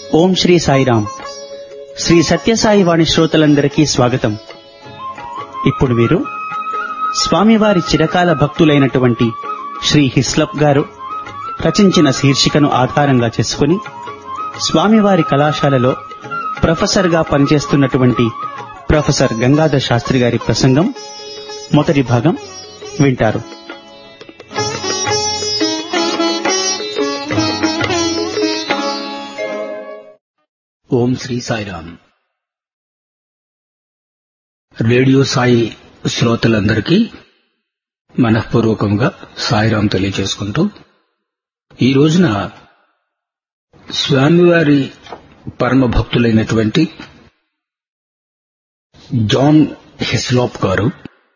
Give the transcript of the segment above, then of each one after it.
ఓం శ్రీ సాయిరాం శ్రీ సత్యసాయి వాణి శ్రోతలందరికీ స్వాగతం ఇప్పుడు మీరు స్వామివారి చిరకాల భక్తులైనటువంటి శ్రీ హిస్లప్ గారు రచించిన శీర్షికను ఆధారంగా చేసుకుని స్వామివారి కళాశాలలో ప్రొఫెసర్గా పనిచేస్తున్నటువంటి ప్రొఫెసర్ గంగాధర్ శాస్త్రి గారి ప్రసంగం మొదటి భాగం వింటారు ఓం శ్రీ సాయిరామ్ రేడియో సాయి శ్రోతలందరికీ మనఃపూర్వకంగా సాయిరాం తెలియజేసుకుంటూ ఈ రోజున స్వామివారి పరమ భక్తులైనటువంటి జాన్ హెస్లాప్ గారు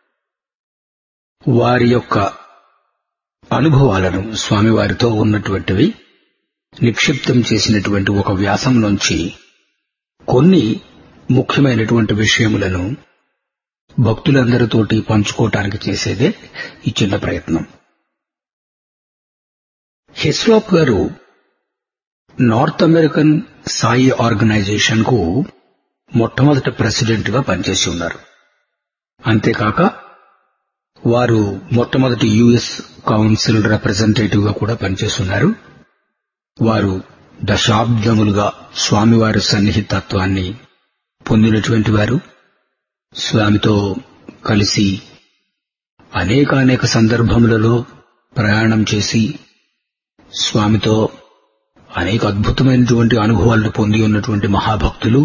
వారి యొక్క అనుభవాలను స్వామివారితో ఉన్నటువంటివి నిక్షిప్తం చేసినటువంటి ఒక వ్యాసం నుంచి కొన్ని ముఖ్యమైనటువంటి విషయములను భక్తులందరితోటి పంచుకోవటానికి చేసేదే ఈ చిన్న ప్రయత్నం హెస్లాప్ గారు నార్త్ అమెరికన్ సాయి ఆర్గనైజేషన్ కు మొట్టమొదటి ప్రెసిడెంట్ గా పనిచేసి ఉన్నారు అంతేకాక వారు మొట్టమొదటి యుఎస్ కౌన్సిల్ రిప్రజెంటేటివ్ గా కూడా పనిచేస్తున్నారు వారు దశాబ్దములుగా స్వామివారి సన్నిహితత్వాన్ని పొందినటువంటి వారు స్వామితో కలిసి అనేకానేక సందర్భములలో ప్రయాణం చేసి స్వామితో అనేక అద్భుతమైనటువంటి అనుభవాలను పొంది ఉన్నటువంటి మహాభక్తులు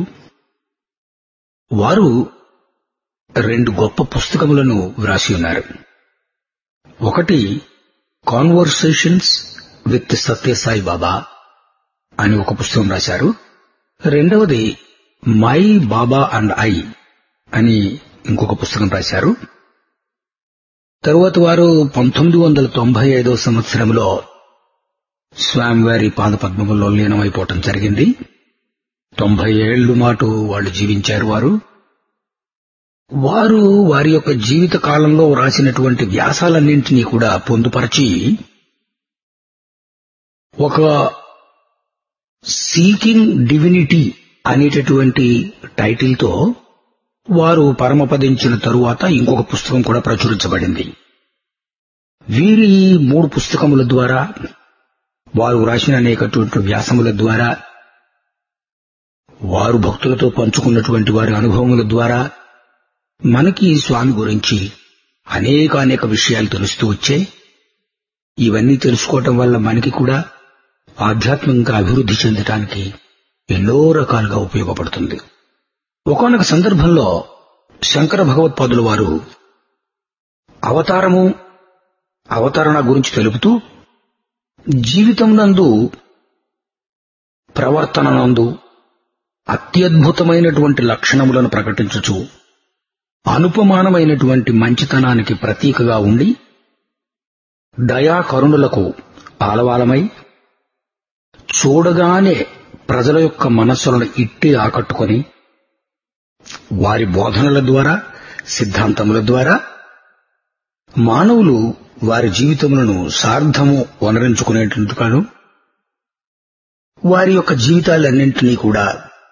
వారు రెండు గొప్ప పుస్తకములను వ్రాసి ఉన్నారు ఒకటి కాన్వర్సేషన్స్ విత్ సత్యసాయి బాబా అని ఒక పుస్తకం రాశారు రెండవది మై బాబా అండ్ ఐ అని ఇంకొక పుస్తకం రాశారు తరువాత వారు పంతొమ్మిది వందల తొంభై ఐదో సంవత్సరంలో స్వామివారి పాదపద్మములో లీనమైపోవటం జరిగింది తొంభై ఏళ్లు మాటు వాళ్ళు జీవించారు వారు వారు వారి యొక్క జీవిత కాలంలో వ్రాసినటువంటి వ్యాసాలన్నింటినీ కూడా పొందుపరిచి ఒక సీకింగ్ డివినిటీ అనేటటువంటి టైటిల్తో వారు పరమపదించిన తరువాత ఇంకొక పుస్తకం కూడా ప్రచురించబడింది వీరి మూడు పుస్తకముల ద్వారా వారు వ్రాసిన అనేకటువంటి వ్యాసముల ద్వారా వారు భక్తులతో పంచుకున్నటువంటి వారి అనుభవముల ద్వారా మనకి స్వామి గురించి అనేక అనేక విషయాలు తెలుస్తూ వచ్చాయి ఇవన్నీ తెలుసుకోవటం వల్ల మనకి కూడా ఆధ్యాత్మికంగా అభివృద్ధి చెందటానికి ఎన్నో రకాలుగా ఉపయోగపడుతుంది ఒకనొక సందర్భంలో శంకర భగవత్పాదుల వారు అవతారము అవతరణ గురించి తెలుపుతూ జీవితం నందు ప్రవర్తన నందు అత్యద్భుతమైనటువంటి లక్షణములను ప్రకటించుచు అనుపమానమైనటువంటి మంచితనానికి ప్రతీకగా ఉండి దయా కరుణులకు ఆలవాలమై చూడగానే ప్రజల యొక్క మనస్సులను ఇట్టి ఆకట్టుకొని వారి బోధనల ద్వారా సిద్ధాంతముల ద్వారా మానవులు వారి జీవితములను సార్థము వనరించుకునేటట్టుగాను వారి యొక్క జీవితాలన్నింటినీ కూడా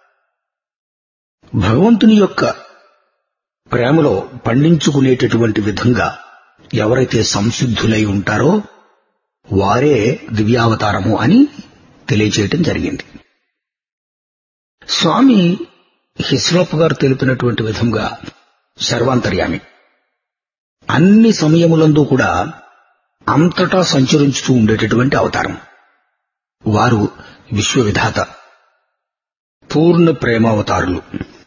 భగవంతుని యొక్క ప్రేమలో పండించుకునేటటువంటి విధంగా ఎవరైతే సంసిద్ధులై ఉంటారో వారే దివ్యావతారము అని తెలియచేయటం జరిగింది స్వామి హిస్లోప్ గారు తెలిపినటువంటి విధంగా సర్వాంతర్యామి అన్ని సమయములందు కూడా అంతటా సంచరించుతూ ఉండేటటువంటి అవతారం వారు విశ్వవిధాత పూర్ణ ప్రేమావతారులు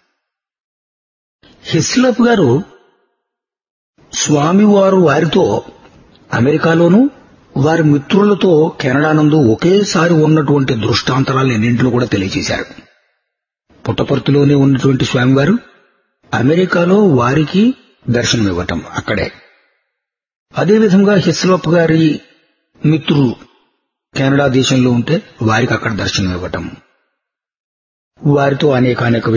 హిస్లప్ గారు స్వామివారు వారితో అమెరికాలోనూ వారి మిత్రులతో కెనడానందు ఒకేసారి ఉన్నటువంటి దృష్టాంతరాలు ఎన్నింటిని కూడా తెలియజేశారు పుట్టపర్తిలోనే ఉన్నటువంటి స్వామివారు అమెరికాలో వారికి దర్శనం ఇవ్వటం అక్కడే అదేవిధంగా హిస్లప్ గారి మిత్రులు కెనడా దేశంలో ఉంటే వారికి అక్కడ దర్శనం ఇవ్వటం వారితో అనేక అనేక